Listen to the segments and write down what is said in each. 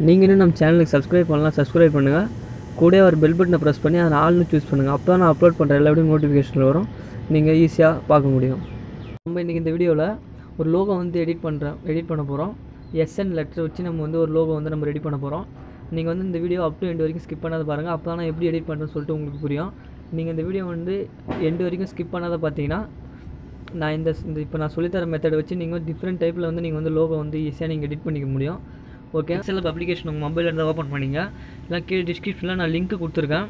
நீங்கள் இன்னும் நம்ம சேனலுக்கு சப்ஸ்கிரைப் பண்ணலாம் சப்ஸ்கிரைப் பண்ணுங்கள் கூட ஒரு பெல் பட்டனை ப்ரெஸ் பண்ணி அதை ஆள்னு சூஸ் பண்ணுங்கள் அப்போ தான் நான் அப்லோட் பண்ணுற எல்லா வீடியோ நோட்டிஃபிகேஷன் வரும் நீங்கள் ஈஸியாக பார்க்க முடியும் நம்ம இன்றைக்கி இந்த வீடியோவில் ஒரு லோகோ வந்து எடிட் பண்ணுறேன் எடிட் பண்ண போகிறோம் எஸ்என் லெட்டர் வச்சு நம்ம வந்து ஒரு லோகோ வந்து நம்ம ரெடி பண்ண போகிறோம் நீங்கள் வந்து இந்த வீடியோ அப் டு எண்டு வரைக்கும் ஸ்கிப் பண்ணாத பாருங்கள் அப்போ தான் நான் எப்படி எடிட் பண்ணுறேன்னு சொல்லிட்டு உங்களுக்கு புரியும் நீங்கள் இந்த வீடியோ வந்து எண்டு வரைக்கும் ஸ்கிப் பண்ணாத பார்த்தீங்கன்னா நான் இந்த இந்த இப்போ நான் சொல்லித்தர மெத்தடை வச்சு நீங்கள் டிஃப்ரெண்ட் டைப்பில் வந்து நீங்கள் வந்து லோகோ வந்து ஈஸியாக நீங்கள் எடிட் பண்ணிக்க முடியும் ஓகே சில அப்ளிகேஷன் உங்கள் மொபைலில் இருந்தால் ஓப்பன் பண்ணிங்க இல்லை கீழே டிஸ்கிரிப்ஷனில் நான் லிங்க் கொடுத்துருக்கேன்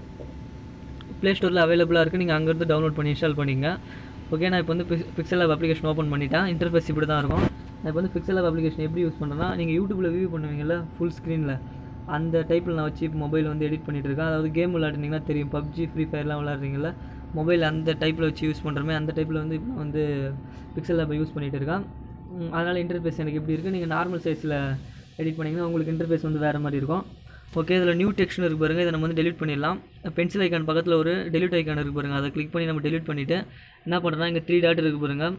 ப்ளே ஸ்டோரில் அவைலபிளாக இருக்குது நீங்கள் அங்கேருந்து டவுன்லோட் பண்ணி இன்ஸ்டால் பண்ணிங்க ஓகே நான் இப்போ வந்து பிக்சல் ஆப் அப்ளிகேஷன் ஓப்பன் பண்ணிட்டேன் இன்டர்ஃபேஸ் இப்படி தான் இருக்கும் நான் இப்போ வந்து பிக்சல் ஆப் அப்ளிகேஷன் எப்படி யூஸ் பண்ணுறேன்னா நீங்கள் யூடியூப்பில் வியூ பண்ணுவீங்கல்ல ஃபுல் ஸ்க்ரீனில் அந்த டைப்பில் நான் வச்சு மொபைல் வந்து எடிட் பண்ணிட்டு இருக்கேன் அதாவது கேம் விளையாடுனீங்கன்னா தெரியும் பப்ஜி ஃப்ரீ ஃபயர்லாம் விளையாடுறீங்கல்ல மொபைல் அந்த டைப்பில் வச்சு யூஸ் பண்ணுறமே அந்த டைப்பில் வந்து இப்போ வந்து பிக்சல் ஆப்பை யூஸ் பண்ணிகிட்டு இருக்கேன் ம், அதனால் இன்டர்ஃபேஸ் எனக்கு எப்படி இருக்குது நீங்கள் நார்மல் சைஸில் எடிட் பண்ணிங்கன்னா உங்களுக்கு இன்டர்ஃபேஸ் வந்து வேறு மாதிரி இருக்கும் ஓகே இதில் நியூ டெக்ஸ்ட்னு இருக்கு பாருங்கள் இதை நம்ம வந்து டெலிட் பண்ணிடலாம் பென்சில் ஐக்கான் பக்கத்தில் ஒரு டெலிட் ஐக்கான் இருக்கு பாருங்கள் அதை கிளிக் பண்ணி நம்ம டெலிட் பண்ணிவிட்டு என்ன பண்ணுறோன்னா இங்கே த்ரீ டாட் இருக்கு பாருங்கள்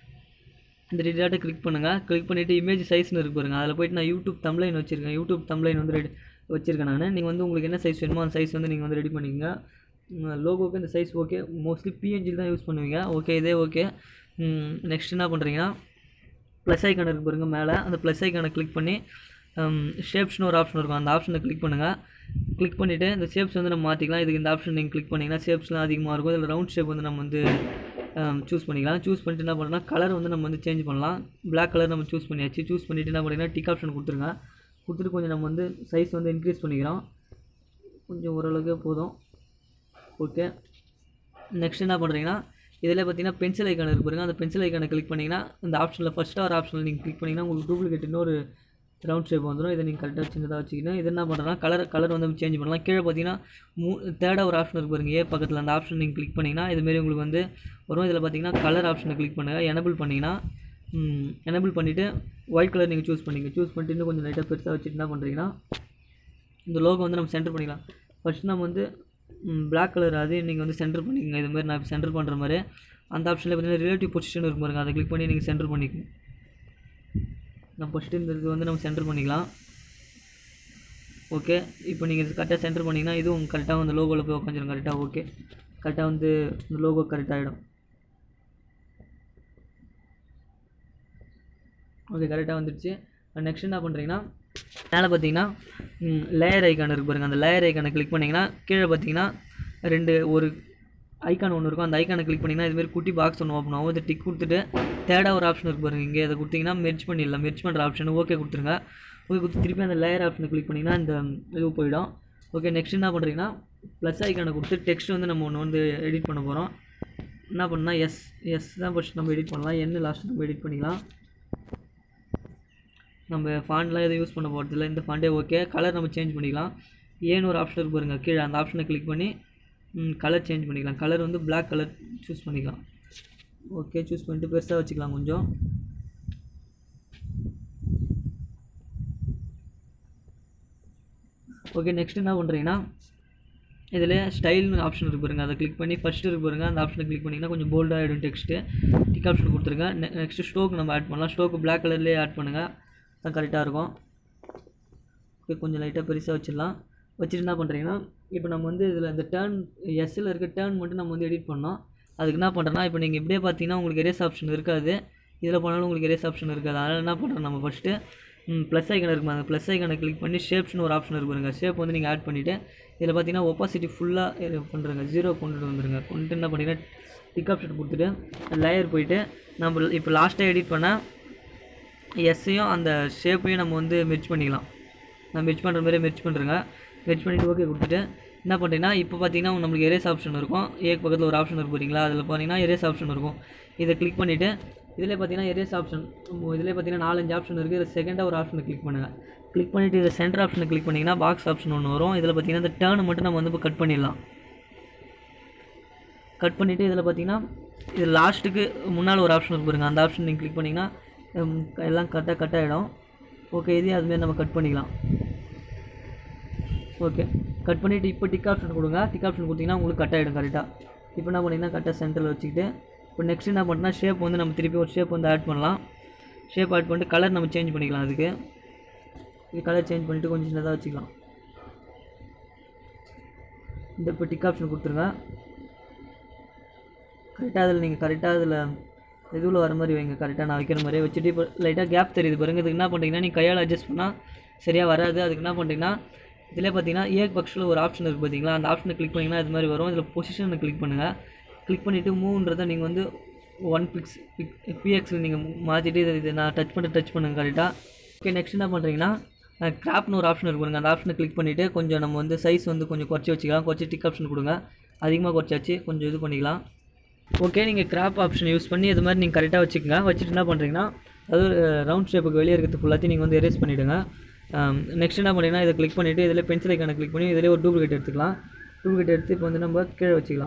இந்த த்ரீ டாட்டை கிளிக் பண்ணுங்கள் கிளிக் பண்ணிவிட்டு இமேஜ் சைஸ்னு இருக்கு பாருங்கள் அதில் போயிட்டு நான் யூடியூப் தம்ப்ளைன் வச்சுருக்கேன் யூடியூப் தம்ப்ளைன் வந்து ரெடி வச்சுருக்கேன் நான் நீங்கள் வந்து உங்களுக்கு என்ன சைஸ் வேணுமோ அந்த சைஸ் வந்து நீங்கள் வந்து ரெடி பண்ணிக்கங்க லோகோக்கு இந்த சைஸ் ஓகே மோஸ்ட்லி பிஎன்ஜில் தான் யூஸ் பண்ணுவீங்க ஓகே இதே ஓகே நெக்ஸ்ட் என்ன பண்ணுறீங்கன்னா ப்ளஸ் ஐக்கான் இருக்கு பாருங்கள் மேலே அந்த ப்ளஸ் ஐக்கானை கிளிக் பண்ணி ஷேப்ஸ்னு ஒரு ஆப்ஷன் இருக்கும் அந்த ஆப்ஷனை கிளிக் பண்ணுங்கள் கிளிக் பண்ணிவிட்டு இந்த ஷேப்ஸ் வந்து நம்ம மாற்றிக்கலாம் இதுக்கு இந்த ஆப்ஷன் நீங்கள் கிளிக் பண்ணிங்கன்னா ஷேப்ஸ்லாம் அதிகமாக இருக்கும் இதில் ரவுண்ட் ஷேப் வந்து நம்ம வந்து சூஸ் பண்ணிக்கலாம் சூஸ் பண்ணிட்டு என்ன பண்ணலாம் கலர் வந்து நம்ம வந்து சேஞ்ச் பண்ணலாம் Black கலர் நம்ம சூஸ் பண்ணியாச்சு சூஸ் பண்ணிவிட்டு என்ன பண்ணிங்கன்னா டிக் ஆப்ஷன் கொடுத்துருங்க கொடுத்துட்டு கொஞ்சம் நம்ம வந்து சைஸ் வந்து இன்க்ரீஸ் பண்ணிக்கிறோம் கொஞ்சம் ஓரளவுக்கு போதும் ஓகே நெக்ஸ்ட் என்ன பண்ணுறீங்கன்னா இதில் பார்த்தீங்கன்னா பென்சில் ஐக்கான் இருக்கு பாருங்க அந்த பென்சில் ஐக்கானை கிளிக் பண்ணிங்கன்னா இந்த ஆப்ஷனில் ஃபஸ்ட் ஆர் ஆப்ஷனில் நீங்கள் கிளிக் பண்ணிங்கன்னா உங்களுக்கு டூப்ளிகேட் இன்னொரு ரவுண்ட் ஷேப் வந்துடும் இதை நீங்கள் கரெக்டாக சின்னதாக வச்சுக்கணும் இது என்ன பண்ணுறேன்னா கலர் கலர் வந்து சேஞ்ச் பண்ணலாம் கீழே பார்த்தீங்கன்னா மூ தேர்டாக ஒரு ஆப்ஷன் இருக்கு பாருங்க ஏ பக்கத்தில் அந்த ஆப்ஷன் நீங்கள் கிளிக் பண்ணிங்கன்னா இதுமாரி உங்களுக்கு வந்து வரும் இதில் பார்த்தீங்கன்னா கலர் ஆப்ஷனை கிளிக் பண்ணுங்கள் எனபிள் பண்ணிங்கன்னா எனபிள் பண்ணிவிட்டு ஒயிட் கலர் நீங்கள் சூஸ் பண்ணிங்க சூஸ் பண்ணிட்டு இன்னும் கொஞ்சம் லைட்டாக பெருசாக வச்சுட்டு என்ன பண்ணுறீங்கன்னா இந்த லோகோ வந்து நம்ம சென்டர் பண்ணிக்கலாம் ஃபஸ்ட் நம்ம வந்து Black கலர் அது நீங்கள் வந்து சென்டர் பண்ணிக்கோங்க இது மாதிரி நான் சென்டர் பண்ணுற மாதிரி அந்த ஆப்ஷனில் பார்த்தீங்கன்னா ரிலேட்டிவ் பொசிஷன் இருக்கும் பாருங்க அதை கிளிக் பண்ணி நீங்கள் சென்டர் பண்ணிக்கணும் நான் ஃபஸ்ட்டு இந்த இது வந்து நம்ம சென்டர் பண்ணிக்கலாம் ஓகே இப்போ நீங்கள் கரெக்டாக சென்டர் பண்ணிங்கன்னா இதுவும் கரெக்டாக அந்த லோகோவில் போய் உட்காந்துரும் கரெக்டாக ஓகே கரெக்டாக வந்து இந்த லோகோ கரெக்டாகிடும் ஓகே கரெக்டாக வந்துடுச்சு நெக்ஸ்ட் என்ன பண்ணுறீங்கன்னா மேலே பார்த்தீங்கன்னா லேயர் ஐக்கான் இருக்கு பாருங்கள் அந்த லேயர் ஐக்கானை கிளிக் பண்ணிங்கன்னா கீழே பார்த்தீங்கன்னா ரெண்டு ஒரு ஐக்கான் ஒன்று இருக்கும் அந்த ஐக்கானை கிளிக் பண்ணிங்கன்னா இதுமாரி குட்டி பாக்ஸ் ஒன்று ஓப்பன் ஆகும் இதை டிக் கொடுத்துட்டு தேர்டாக ஒரு ஆப்ஷன் இருக்கு பாருங்க இங்கே அதை கொடுத்தீங்கன்னா மெர்ஜ் பண்ணிடலாம் மெர்ஜ் பண்ணுற ஆப்ஷன் ஓகே கொடுத்துருங்க ஓகே கொடுத்து திருப்பி அந்த லேயர் ஆப்ஷனை கிளிக் பண்ணிங்கன்னா இந்த இது போயிடும் ஓகே நெக்ஸ்ட் என்ன பண்ணுறீங்கன்னா ப்ளஸ் ஐக்கானை கொடுத்து டெக்ஸ்ட் வந்து நம்ம ஒன்று வந்து எடிட் பண்ண போகிறோம் என்ன பண்ணால் எஸ் எஸ் தான் ஃபஸ்ட் நம்ம எடிட் பண்ணலாம் என்ன லாஸ்ட் நம்ம எடிட் பண்ணிக்கலாம் நம்ம ஃபாண்ட்லாம் எதுவும் யூஸ் பண்ண போகிறதில்ல இந்த ஃபாண்டே ஓகே கலர் நம்ம சேஞ்ச் பண்ணிக்கலாம் ஏன்னு ஒரு ஆப்ஷன் இருக்கு பாருங்க கீழே அந்த ஆப்ஷனை கிளிக் பண்ணி கலர் சேஞ்ச் பண்ணிக்கலாம் கலர் வந்து Black கலர் சூஸ் பண்ணிக்கலாம் ஓகே சூஸ் பண்ணிட்டு பெருசாக வச்சுக்கலாம் கொஞ்சம் ஓகே நெக்ஸ்ட் என்ன பண்ணுறீங்கன்னா இதில் ஸ்டைல்னு ஆப்ஷன் இருக்கு பாருங்க அதை கிளிக் பண்ணி ஃபஸ்ட்டு இருக்கு பாருங்க அந்த ஆப்ஷனை கிளிக் பண்ணிங்கன்னா கொஞ்சம் போல்டாக ஆகிடும் டெக்ஸ்ட்டு டிக் ஆப்ஷன் கொடுத்துருங்க நெக்ஸ்ட்டு ஸ்டோக் நம்ம ஆட் பண்ணலாம் ஸ்டோக்கு Black கலர்லேயே ஆட் பண்ணுங்கள் தான் கரெக்டாக இருக்கும் ஓகே கொஞ்சம் லைட்டாக பெருசாக வச்சிடலாம் வச்சுட்டு என்ன பண்ணுறீங்கன்னா இப்போ நம்ம வந்து இதில் இந்த டேர்ன் எஸ்ஸில் இருக்க டேர்ன் மட்டும் நம்ம வந்து எடிட் பண்ணோம் அதுக்கு என்ன பண்ணுறோன்னா இப்போ நீங்கள் இப்படியே பார்த்தீங்கன்னா உங்களுக்கு எரேஸ் ஆப்ஷன் இருக்காது இதில் போனாலும் உங்களுக்கு எரேஸ் ஆப்ஷன் இருக்காது அதனால் என்ன பண்ணுறோம் நம்ம ஃபஸ்ட்டு ப்ளஸ் ஐக்கன் இருக்குமா அந்த ப்ளஸ் ஐக்கனை கிளிக் பண்ணி ஷேப்ஸ்னு ஒரு ஆப்ஷன் இருக்கு பாருங்க ஷேப் வந்து நீங்கள் ஆட் பண்ணிவிட்டு இதில் பார்த்தீங்கன்னா ஒப்பாசிட்டி ஃபுல்லாக பண்ணுறங்க ஜீரோ கொண்டுட்டு வந்துருங்க கொண்டுட்டு என்ன பண்ணிங்கன்னா டிக் ஆப்ஷன் கொடுத்துட்டு லேயர் போயிட்டு நம்ம இப்போ லாஸ்ட்டாக எடிட் பண்ணால் எஸ்ஸையும் அந்த ஷேப்பையும் நம்ம வந்து மெர்ச் பண்ணிக்கலாம் நான் மெர்ச் பண்ணுற மாதிரி மெர்ச் பண்ணுறேங்க மெர்ச் பண்ணிவிட்டு ஓகே கொடுத்துட்டு என்ன பண்ணுறீங்கன்னா இப்போ பார்த்தீங்கன்னா நம்மளுக்கு எரேஸ் ஆப்ஷன் இருக்கும் ஏக்கு பக்கத்தில் ஒரு ஆப்ஷன் இருக்கு பார்த்தீங்களா அதில் பார்த்தீங்கன்னா எரேஸ் ஆப்ஷன் இருக்கும் இதை கிளிக் பண்ணிவிட்டு இதில் பார்த்தீங்கன்னா எரேஸ் ஆப்ஷன் இதில் பார்த்தீங்கன்னா நாலஞ்சு ஆப்ஷன் இருக்குது இதில் செகண்டாக ஒரு ஆப்ஷனை கிளிக் பண்ணுங்கள் கிளிக் பண்ணிவிட்டு இதில் சென்டர் ஆப்ஷனை கிளிக் பண்ணிங்கன்னா பாக்ஸ் ஆப்ஷன் ஒன்று வரும் இதில் பார்த்தீங்கன்னா இந்த டேர்னை மட்டும் நம்ம வந்து இப்போ கட் பண்ணிடலாம் கட் பண்ணிவிட்டு இதில் பார்த்தீங்கன்னா இது லாஸ்ட்டுக்கு முன்னால் ஒரு ஆப்ஷன் இருக்கு பாருங்க அந்த ஆப்ஷன் நீங்கள் கிளிக் பண்ணிங்கன்னா ஹம், எல்லாம் கரெக்டாக கட் ஆகிடும் ஓகே இதே அதுமாரி நம்ம கட் பண்ணிக்கலாம் ஓகே கட் பண்ணிவிட்டு இப்போ டிக் ஆப்ஷன் கொடுங்க டிக் ஆப்ஷன் கொடுத்தீங்கன்னா உங்களுக்கு கட் ஆகிடும் கரெக்டாக இப்போ என்ன பண்ணிங்கன்னா கரெக்டாக சென்டரில் வச்சுக்கிட்டு இப்போ நெக்ஸ்ட் என்ன பண்ணா ஷேப் வந்து நம்ம திருப்பி ஒரு ஷேப் வந்து ஆட் பண்ணலாம் ஷேப் ஆட் பண்ணிட்டு கலர் நம்ம சேஞ்ச் பண்ணிக்கலாம் அதுக்கு இது கலர் சேஞ்ச் பண்ணிவிட்டு கொஞ்சம் சின்னதாக வச்சுக்கலாம் இந்த இப்போ டிக் ஆப்ஷன் கொடுத்துருங்க கரெக்டாக அதில் நீங்கள் கரெக்டாக அதில் இதுவில் வர மாதிரி வைங்க கரெக்டாக நான் வைக்கிற மாதிரியே வச்சுட்டு இப்போ லைட்டாக கேப் தெரியுது பாருங்க இதுக்கு என்ன பண்ணுறீங்கன்னா நீங்கள் கையால் அட்ஜஸ்ட் பண்ணால் சரியாக வராது அதுக்கு என்ன பண்ணுறீங்கன்னா இதில் பார்த்தீங்கன்னா ஏக் பக்ஷில் ஒரு ஆப்ஷன் இருக்குது பார்த்தீங்களா அந்த ஆப்ஷனை கிளிக் பண்ணிங்கன்னா இது மாதிரி வரும் இதில் பொசிஷனை கிளிக் பண்ணுங்கள் கிளிக் பண்ணிவிட்டு மூவ்ன்றதை நீங்கள் வந்து ஒன் பிக்ஸ் பிக் பிஎக்ஸில் நீங்கள் மாற்றிட்டு இதை இதை நான் டச் பண்ணி டச் பண்ணுங்கள் கரெக்டாக ஓகே நெக்ஸ்ட் என்ன பண்ணுறீங்கன்னா கிராப்னு ஒரு ஆப்ஷன் இருக்கு பாருங்க அந்த ஆப்ஷனை கிளிக் பண்ணிவிட்டு கொஞ்சம் நம்ம வந்து சைஸ் வந்து கொஞ்சம் குறைச்சி வச்சுக்கலாம் குறைச்சி டிக் ஆப்ஷன் கொடுங்க அதிகமாக குறைச்சாச்சு கொஞ்சம் இது பண்ணிக்கலாம் ஓகே நீங்கள் கிராப் ஆப்ஷன் யூஸ் பண்ணி இது மாதிரி நீங்கள் கரெக்டாக வச்சுக்கோங்க வச்சுட்டு என்ன பண்ணுறீங்கன்னா அதாவது ரவுண்ட் ஷேப்புக்கு வெளியே இருக்கிறது ஃபுல்லாத்தையும் நீங்கள் வந்து எரேஸ் பண்ணிவிடுங்க நெக்ஸ்ட் என்ன பண்ணுறீங்கன்னா இதை கிளிக் பண்ணிவிட்டு இதில் பென்சில் ஐக்கானை கிளிக் பண்ணி இதிலே ஒரு டூப்ளிகேட் எடுத்துக்கலாம் டூப்ளிகேட் எடுத்து இப்போ வந்து நம்ம கீழே வச்சுக்கலாம்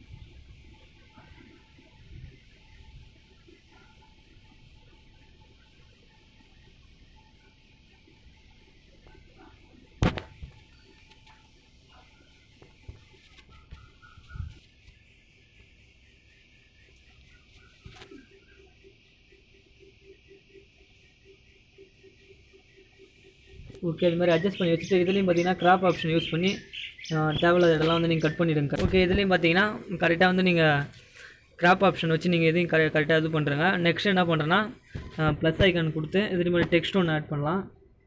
ஓகே இது மாதிரி அட்ஜஸ்ட் பண்ணி வச்சுட்டு இதுலேயும் பார்த்தீங்கன்னா கிராப் ஆப்ஷன் யூஸ் பண்ணி அஹ், தேவையில்லாத இடம்லாம் வந்து நீங்கள் கட் பண்ணிவிடுங்க ஓகே இதுலேயும் பார்த்தீங்கன்னா கரெக்டாக வந்து நீங்கள் கிராப் ஆப்ஷன் வச்சு நீங்கள் எதையும் கரெ கரெக்டாக இது பண்ணுறங்க நெக்ஸ்ட் என்ன பண்ணுறேன்னா ப்ளஸ் ஐக்கான் கொடுத்து இதுலேயும் மாதிரி டெக்ஸ்ட் ஒன்று ஆட் பண்ணலாம்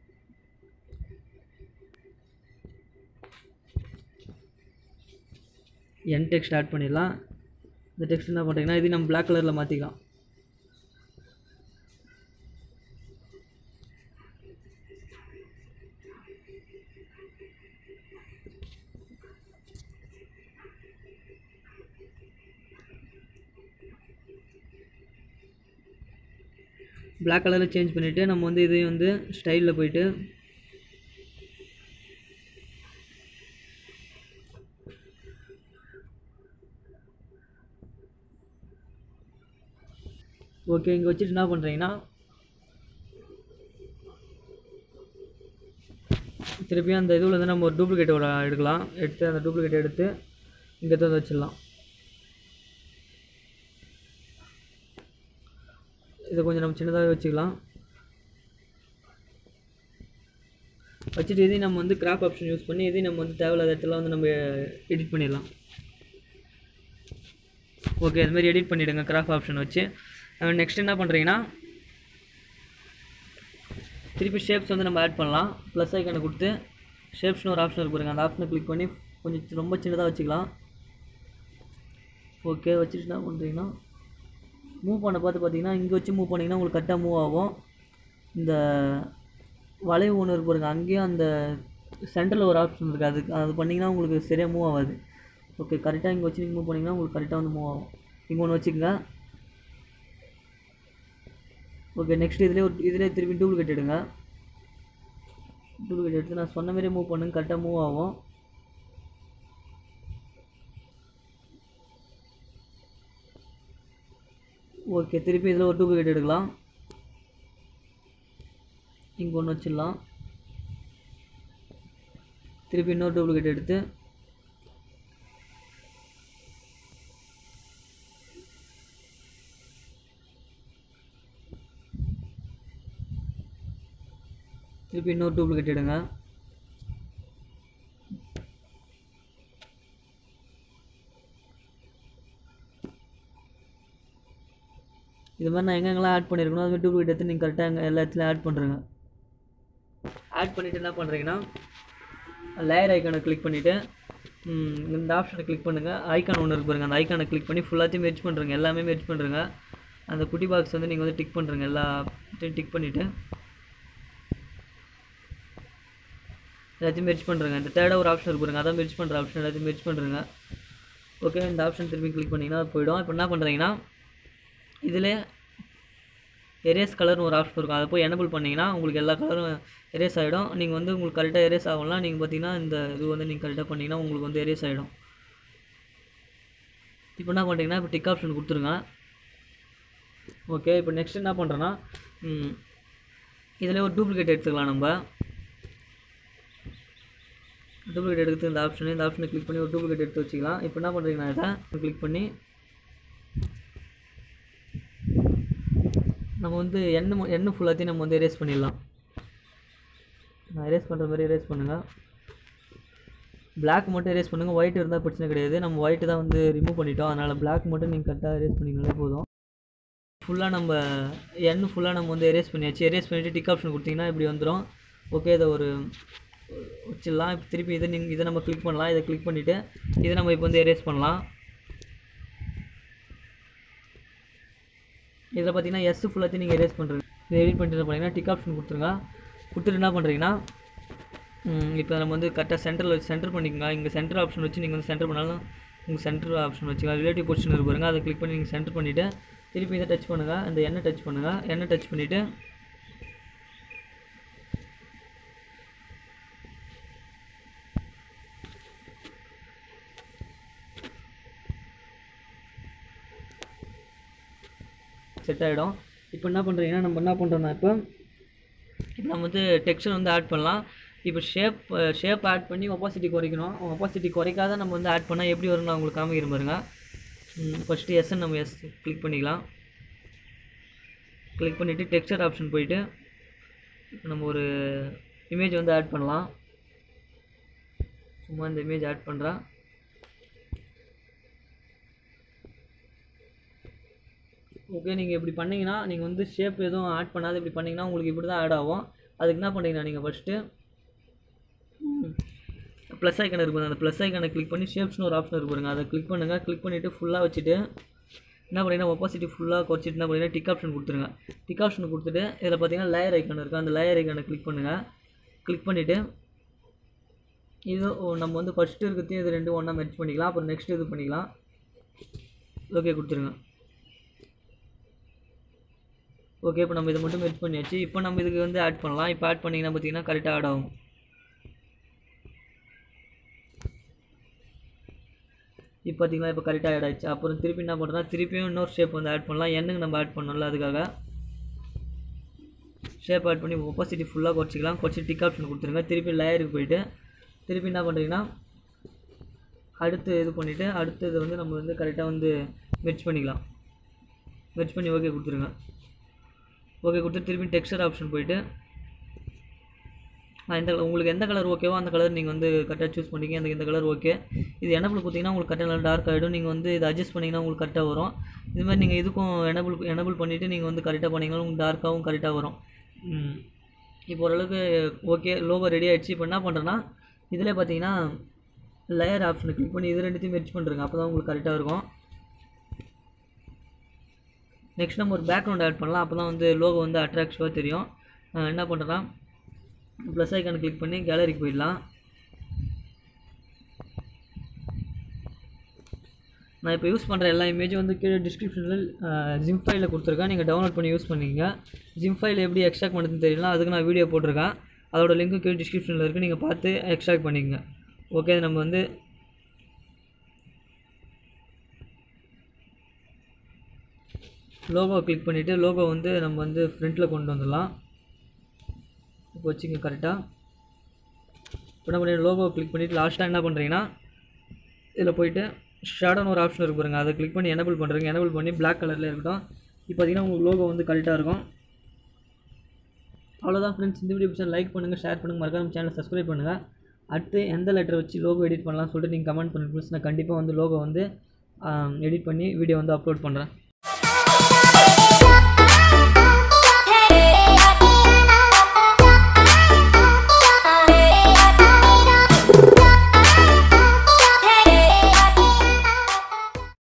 என் டெக்ஸ்ட் ஆட் பண்ணிடலாம் இந்த டெக்ஸ்ட் என்ன பண்ணுறீங்கன்னா இது நம்ம பிளாக் கலரில் மாற்றிக்கலாம் Black கலரில் சேஞ்ச் பண்ணிவிட்டு நம்ம வந்து இதையும் வந்து ஸ்டைலில் போயிட்டு ஓகே இங்கே வச்சுட்டு என்ன பண்ணுறீங்கன்னா திருப்பியும் அந்த இதுவில் வந்து நம்ம ஒரு டூப்ளிகேட் எடுக்கலாம் எடுத்து அந்த டூப்ளிகேட் எடுத்து இங்கே எடுத்து வந்து வச்சிடலாம் இதை கொஞ்சம் நம்ம சின்னதாகவே வச்சுக்கலாம் வச்சுட்டு இதையும் நம்ம வந்து கிராப் ஆப்ஷன் யூஸ் பண்ணி இதையும் நம்ம வந்து தேவையில்லாத இடத்துல வந்து நம்ம எடிட் பண்ணிடலாம் ஓகே இது மாதிரி எடிட் பண்ணிவிடுங்க கிராப் ஆப்ஷன் வச்சு நெக்ஸ்ட் என்ன பண்ணுறீங்கன்னா திருப்பி ஷேப்ஸ் வந்து நம்ம ஆட் பண்ணலாம் ப்ளஸ் ஐக்கனை கொடுத்து ஷேப்ஸ்னு ஒரு ஆப்ஷன் இருக்கு பாருங்க அந்த ஆப்ஷனை கிளிக் பண்ணி கொஞ்சம் ரொம்ப சின்னதாக வச்சுக்கலாம் ஓகே வச்சுட்டு என்ன பண்ணுறீங்கன்னா மூவ் பண்ண பார்த்து பார்த்தீங்கன்னா இங்கே வச்சு மூவ் பண்ணிங்கன்னா உங்களுக்கு கரெக்டாக மூவ் ஆகும் இந்த வளைவு ஒன்று இருக்கு பாருங்க அங்கேயும் அந்த சென்டரில் ஒரு ஆப்ஷன் இருக்குது அது அது பண்ணிங்கன்னா உங்களுக்கு சரியாக மூவ் ஆகாது ஓகே கரெக்டாக இங்கே வச்சு நீங்கள் மூவ் பண்ணிங்கன்னா உங்களுக்கு கரெக்டாக வந்து மூவ் ஆகும் இங்கே ஒன்று வச்சுக்கோங்க ஓகே நெக்ஸ்ட் இதிலே ஒரு இதிலே திருப்பி டூப்ளிகேட் எடுங்க டூப்ளிகேட் எடுத்து நான் சொன்ன மாதிரியே மூவ் பண்ணுங்க கரெக்டாக மூவ் ஆகும் ஓகே திருப்பி இதில் ஒரு டூப்ளிகேட் எடுக்கலாம் இங்கே ஒன்று வச்சிடலாம் திருப்பி இன்னொரு டூப்ளிகேட் எடுத்து திருப்பி இன்னொரு டூப்ளிகேட் எடுங்க இது மாதிரி நான் எங்கெங்கெல்லாம் ஆட் பண்ணியிருக்கணும் அது மாதிரி டூப்ளிகேட் எடுத்து நீங்கள் கரெக்டாக எங்கே எல்லா இடத்துலையும் ஆட் பண்ணுறேங்க ஆட் பண்ணிவிட்டு என்ன பண்ணுறீங்கன்னா லேயர் ஐக்கானை கிளிக் பண்ணிவிட்டு இந்த ஆப்ஷனை கிளிக் பண்ணுங்கள் ஐக்கான் ஒன்று இருக்கு பாருங்க அந்த ஐக்கானை கிளிக் பண்ணி ஃபுல்லாத்தையும் மெர்ஜ் பண்ணுறங்க எல்லாமே மெர்ஜ் பண்ணுறங்க அந்த குட்டி பாக்ஸ் வந்து நீங்கள் வந்து டிக் பண்ணுறங்க எல்லாத்தையும் டிக் பண்ணிவிட்டு எல்லாத்தையும் மெர்ஜ் பண்ணுறங்க இந்த தேர்டாக ஒரு ஆப்ஷன் இருக்கு பாருங்க அதான் மெர்ஜ் பண்ணுற ஆப்ஷன் எல்லாத்தையும் மெர்ஜ் பண்ணுறங்க ஓகே இந்த ஆப்ஷன் திரும்பி கிளிக் பண்ணிங்கன்னா அது போயிடும் இப்போ என்ன பண்ணுறீங்கன்னா இதில் எரேஸ் கலர்னு ஒரு ஆப்ஷன் இருக்கும் அதை போய் எனபிள் பண்ணிங்கன்னா உங்களுக்கு எல்லா கலரும் எரேஸ் ஆகிடும் நீங்கள் வந்து உங்களுக்கு கரெக்டாக எரேஸ் ஆகலாம் நீங்கள் பார்த்தீங்கன்னா இந்த இது வந்து நீங்கள் கரெக்டாக பண்ணிங்கன்னா உங்களுக்கு வந்து எரேஸ் ஆகிடும் இப்போ என்ன பண்ணுறீங்கன்னா இப்போ டிக் ஆப்ஷன் கொடுத்துருங்க ஓகே இப்போ நெக்ஸ்ட் என்ன பண்ணுறேன்னா இதில் ஒரு டூப்ளிகேட் எடுத்துக்கலாம் நம்ம டூப்ளிகேட் எடுத்து இந்த ஆப்ஷன் இந்த ஆப்ஷனை கிளிக் பண்ணி ஒரு டூப்ளிகேட் எடுத்து வச்சுக்கலாம் இப்போ என்ன பண்ணுறீங்கன்னா இதை கிளிக் பண்ணி நம்ம வந்து எண்ணெய் எண்ணெய் ஃபுல்லாத்தையும் நம்ம வந்து எரேஸ் பண்ணிடலாம் நான் எரேஸ் பண்ணுற மாதிரி எரேஸ் பண்ணுங்கள் Black மட்டும் எரேஸ் பண்ணுங்கள் ஒயிட் இருந்தால் பிரச்சனை கிடையாது நம்ம ஒயிட்டு தான் வந்து ரிமூவ் பண்ணிட்டோம் அதனால் Black மட்டும் நீங்கள் கரெக்டாக எரேஸ் பண்ணிங்கனாலே போதும் ஃபுல்லாக நம்ம எண் ஃபுல்லாக நம்ம வந்து எரேஸ் பண்ணியாச்சு எரேஸ் பண்ணிவிட்டு டிக் ஆப்ஷன் கொடுத்தீங்கன்னா இப்படி வந்துடும் ஓகே இதை ஒரு வச்சிடலாம் இப்போ திருப்பி இதை நீங்கள் இதை நம்ம கிளிக் பண்ணலாம் இதை கிளிக் பண்ணிவிட்டு இதை நம்ம இப்போ வந்து எரேஸ் பண்ணலாம் இதில் பார்த்தீங்கன்னா எஸ் ஃபுல்லாத்தையும் நீங்கள் எரேஸ் பண்ணுறது இதை எடிட் பண்ணிட்டு என்ன பண்ணீங்கன்னா டிக் ஆப்ஷன் கொடுத்துருங்க கொடுத்துட்டு என்ன பண்ணுறீங்கன்னா இப்போ நம்ம வந்து கரெக்டாக சென்டரில் வச்சு சென்டர் பண்ணிக்கோங்க இங்கே சென்டர் ஆப்ஷன் வச்சு நீங்கள் வந்து சென்டர் பண்ணாலும் உங்கள் சென்டர் ஆப்ஷன் வச்சுக்கலாம் ரிலேட்டிவ் பொசிஷன் இருக்கு பாருங்க அதை கிளிக் பண்ணி நீங்கள் சென்டர் பண்ணிவிட்டு திருப்பி இதை டச் பண்ணுங்கள் இந்த எண்ணெய் டச் பண்ணுங்கள் எண்ணெய் டச் பண்ணிவிட்டு செட் ஆகிடும் இப்போ என்ன பண்ணுறீங்கன்னா நம்ம என்ன பண்ணுறோம்னா இப்போ இப்போ நம்ம வந்து டெக்ஸ்சர் வந்து ஆட் பண்ணலாம் இப்போ ஷேப் ஷேப் ஆட் பண்ணி ஒப்பாசிட்டி குறைக்கணும் ஒப்பாசிட்டி குறைக்காத நம்ம வந்து ஆட் பண்ணால் எப்படி வரும்னு நான் உங்களுக்கு காமிக்கிறேன் பாருங்க ஃபஸ்ட்டு எஸ்ன்னு நம்ம எஸ் கிளிக் பண்ணிக்கலாம் கிளிக் பண்ணிவிட்டு டெக்ஸ்சர் ஆப்ஷன் போயிட்டு இப்போ நம்ம ஒரு இமேஜ் வந்து ஆட் பண்ணலாம் சும்மா இந்த இமேஜ் ஆட் பண்ணுறேன் ஓகே நீங்கள் இப்படி பண்ணீங்கன்னா நீங்கள் வந்து ஷேப் எதுவும் ஆட் பண்ணாத இப்படி பண்ணீங்கன்னா உங்களுக்கு இப்படி தான் ஆட் ஆகும் அதுக்கு என்ன பண்ணீங்கன்னா நீங்கள் ஃபஸ்ட்டு ப்ளஸ் ஐக்கன் இருக்கு பாருங்க அந்த ப்ளஸ் ஐக்கனை கிளிக் பண்ணி ஷேப்ஸ்னு ஒரு ஆப்ஷன் இருக்கு பாருங்க அதை கிளிக் பண்ணுங்கள் கிளிக் பண்ணிவிட்டு ஃபுல்லாக வச்சுட்டு என்ன பண்ணீங்கன்னா ஒப்பாசிட்டி ஃபுல்லாக குறைச்சிட்டு என்ன பண்ணீங்கன்னா டிக் ஆப்ஷன் கொடுத்துருங்க டிக் ஆப்ஷன் கொடுத்துட்டு இதில் பார்த்தீங்கன்னா லேயர் ஐக்கன் இருக்குது அந்த லேயர் ஐக்கனை கிளிக் பண்ணுங்கள் கிளிக் பண்ணிவிட்டு இது ஓ, நம்ம வந்து ஃபஸ்ட்டு இருக்கிறதையும் இது ரெண்டும் ஒன்றா மெர்ச் பண்ணிக்கலாம் அப்புறம் நெக்ஸ்ட் இது பண்ணிக்கலாம் ஓகே கொடுத்துருங்க ஓகே இப்போ நம்ம இதை மட்டும் மெர்ச் பண்ணியாச்சு இப்போ நம்ம இதுக்கு வந்து ஆட் பண்ணலாம் இப்போ ஆட் பண்ணிங்கன்னா பார்த்தீங்கன்னா கரெக்டாக ஆட் ஆகும் இப்போ பார்த்தீங்களா இப்போ கரெக்டாக ஆட் ஆயிடுச்சு அப்புறம் திருப்பி என்ன பண்ணுறோம்னா திருப்பியும் இன்னொரு ஷேப் வந்து ஆட் பண்ணலாம் எண்ணுக்கு நம்ம ஆட் பண்ணோம்ல அதுக்காக ஷேப் ஆட் பண்ணி ஒப்பாசிட்டி ஃபுல்லாக குறைச்சிக்கலாம் குறைச்சி டிக் ஆப்ஷன் கொடுத்துருங்க திருப்பி லேயருக்கு போயிட்டு திருப்பி என்ன பண்ணுறீங்கன்னா அடுத்து இது பண்ணிவிட்டு அடுத்தது வந்து நம்ம வந்து கரெக்டாக வந்து மெர்ச் பண்ணிக்கலாம் மெர்ச் பண்ணி ஓகே கொடுத்துருங்க ஓகே கொடுத்து திருப்பி டெக்ஸ்சர் ஆப்ஷன் போயிட்டு நான் இந்த உங்களுக்கு எந்த கலர் ஓகேவோ அந்த கலர் நீங்கள் வந்து கரெக்டாக சூஸ் பண்ணிங்க எனக்கு இந்த கலர் ஓகே இது எனபிள் கொடுத்தீங்கன்னா உங்களுக்கு கரெக்டாக நல்லா டார்க் ஆகிடும் நீங்கள் வந்து இதை அட்ஜஸ்ட் பண்ணிங்கன்னா உங்களுக்கு கரெக்டாக வரும் இது மாதிரி நீங்கள் இதுக்கும் எனபிள் எனபிள் பண்ணிவிட்டு நீங்கள் வந்து கரெக்டாக பண்ணிங்கன்னா உங்களுக்கு டார்க்காகவும் கரெக்டாக வரும் ம். இப்போ ஓரளவுக்கு ஓகே லோகோ ரெடி ஆயிடுச்சு இப்போ என்ன பண்ணுறேன்னா இதில் பார்த்தீங்கன்னா லேயர் ஆப்ஷனை கிளிக் பண்ணி இது ரெண்டுத்தையும் மெர்ச் பண்ணுறேங்க அப்போ தான் உங்களுக்கு கரெக்டாக இருக்கும் நெக்ஸ்ட் நம்ம ஒரு பேக்ரவுண்ட் ஆட் பண்ணலாம் அப்போ தான் வந்து லோகோ வந்து அட்ராக்டிவாக தெரியும் அஹ் என்ன பண்ணுறேன்னா ப்ளஸ் ஐக்கானை கிளிக் பண்ணி கேலரிக்கு போயிடலாம் நான் இப்போ யூஸ் பண்ணுற எல்லா இமேஜும் வந்து கீழே டிஸ்கிரிப்ஷனில் ஜிம் ஃபைலில் கொடுத்துருக்கேன் நீங்கள் டவுன்லோட் பண்ணி யூஸ் பண்ணிக்கங்க ஜிம் ஃபைல் எப்படி எக்ஸ்ட்ராக்ட் பண்ணுறதுன்னு தெரியல அதுக்கு நான் வீடியோ போட்டிருக்கேன் அதோட லிங்க்கு கீழே டிஸ்கிரிப்ஷனில் இருக்குது நீங்கள் பார்த்து எக்ஸ்ட்ராக்ட் பண்ணிக்கங்க ஓகே நம்ம வந்து லோகோ கிளிக் பண்ணிவிட்டு லோகோ வந்து நம்ம வந்து ஃப்ரண்ட்டில் கொண்டு வந்துடலாம் இப்போ வச்சுங்க கரெக்டாக இப்போ என்ன பண்ணி லோகோ கிளிக் பண்ணிவிட்டு லாஸ்ட்டாக என்ன பண்ணுறீங்கன்னா இதில் போயிட்டு ஷேடோன்னு ஒரு ஆப்ஷன் இருக்கு பாருங்க அதை கிளிக் பண்ணி எனபிள் பண்ணுறீங்க எனபிள் பண்ணி Black கலரில் இருக்கட்டும் இப்போ பார்த்தீங்கன்னா உங்களுக்கு லோகோ வந்து கரெக்டாக இருக்கும் அவ்வளோதான் ஃப்ரெண்ட்ஸ் இந்த வீடியோ பிடிச்சா லைக் பண்ணுங்கள் ஷேர் பண்ணுங்கள் மறக்காம சேனலை சப்ஸ்கிரைப் பண்ணுங்கள் அடுத்து எந்த லெட்டர் வச்சு லோகோ எடிட் பண்ணலாம்னு சொல்லிட்டு நீங்கள் கமெண்ட் பண்ணுங்க ஃப்ரெண்ட்ஸ் நான் கண்டிப்பாக வந்து லோகோ வந்து எடிட் பண்ணி வீடியோ வந்து அப்லோட் பண்ணுறேன்